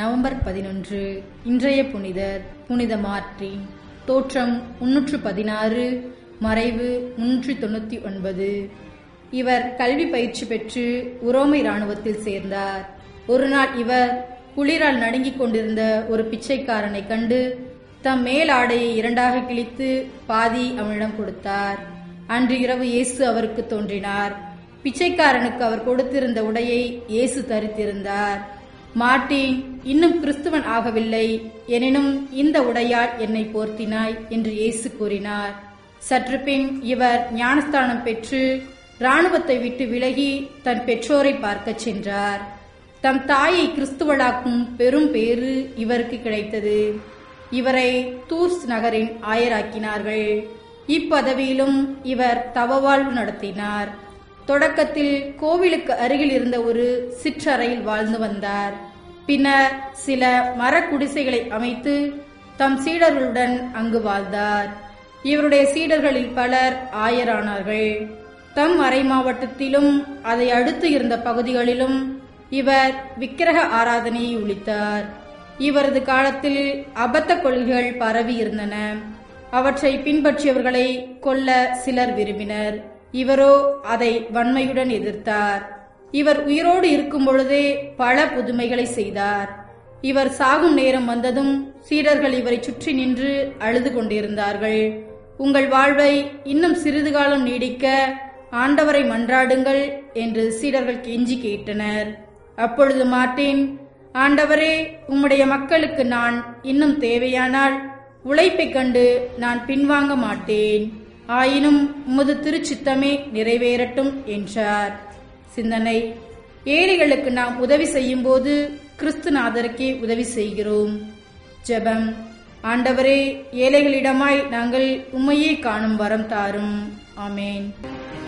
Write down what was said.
November பதினொன்று இன்றைய புனிதர் புனித மார்ட்டின் தோற்றம் முன்னூற்று பதினாறு மறைவு முன்னூற்றி தொண்ணூற்றி ஒன்பது இவர் கல்வி பயிற்சி பெற்று உரோமை இராணுவத்தில் சேர்ந்தார் ஒரு நாள் இவர் குளிரால் நடுங்கிக் கொண்டிருந்த ஒரு பிச்சைக்காரனை கண்டு தம் மேல் ஆடையை இரண்டாக கிழித்து பாதி அவனிடம் கொடுத்தார் அன்று இரவு இயேசு அவருக்கு தோன்றினார் பிச்சைக்காரனுக்கு அவர் கொடுத்திருந்த உடையை இயேசு தரித்திருந்தார் மார்ட்டின் இன்னும் கிறிஸ்துவன் ஆகவில்லை எனினும் இந்த உடையால் என்னை போர்த்தினாய் என்று இயேசு கூறினார் சற்று பின் இவர் ஞானஸ்தானம் பெற்று இராணுவத்தை விட்டு விலகி தன் பெற்றோரை பார்க்கச் சென்றார் தம் தாயை கிறிஸ்துவளாக்கும் பெரும் பேறு இவருக்கு கிடைத்தது இவரை தூர்ஸ் நகரின் ஆயராக்கினார்கள் இப்பதவியிலும் இவர் தவவாழ்வு நடத்தினார் தொடக்கத்தில் கோவிலுக்கு அருகில் இருந்த ஒரு சிற்றறையில் வாழ்ந்து வந்தார் பின்னர் சில மரக்குடிசைகளை அமைத்து தம் சீடர்களுடன் அங்கு வாழ்ந்தார் இவருடைய சீடர்களில் பலர் ஆயரானார்கள் தம் மறை மாவட்டத்திலும் அதை அடுத்து இருந்த பகுதிகளிலும் இவர் விக்கிரக ஆராதனையை ஒழித்தார் இவரது காலத்தில் அபத்த கொள்கைகள் பரவி இருந்தன அவற்றை பின்பற்றியவர்களை கொல்ல சிலர் விரும்பினர் இவரோ அதை வன்மையுடன் எதிர்த்தார் இவர் உயிரோடு இருக்கும் பொழுதே பல புதுமைகளை செய்தார் இவர் சாகும் நேரம் வந்ததும் சீடர்கள் இவரை சுற்றி நின்று அழுது கொண்டிருந்தார்கள் உங்கள் வாழ்வை இன்னும் சிறிது காலம் நீடிக்க ஆண்டவரை மன்றாடுங்கள் என்று சீடர்கள் கெஞ்சி கேட்டனர் அப்பொழுது மார்ட்டின் ஆண்டவரே உம்முடைய மக்களுக்கு நான் இன்னும் தேவையானால் உழைப்பைக் கண்டு நான் பின்வாங்க மாட்டேன் ஆயினும் உமது திருச்சித்தமே நிறைவேறட்டும் என்றார் சிந்தனை ஏழைகளுக்கு நாம் உதவி செய்யும்போது கிறிஸ்துநாதருக்கே உதவி செய்கிறோம் ஜெபம் ஆண்டவரே ஏழைகளிடமாய் நாங்கள் உம்மையே காணும் வரம் தாரும் ஆமேன்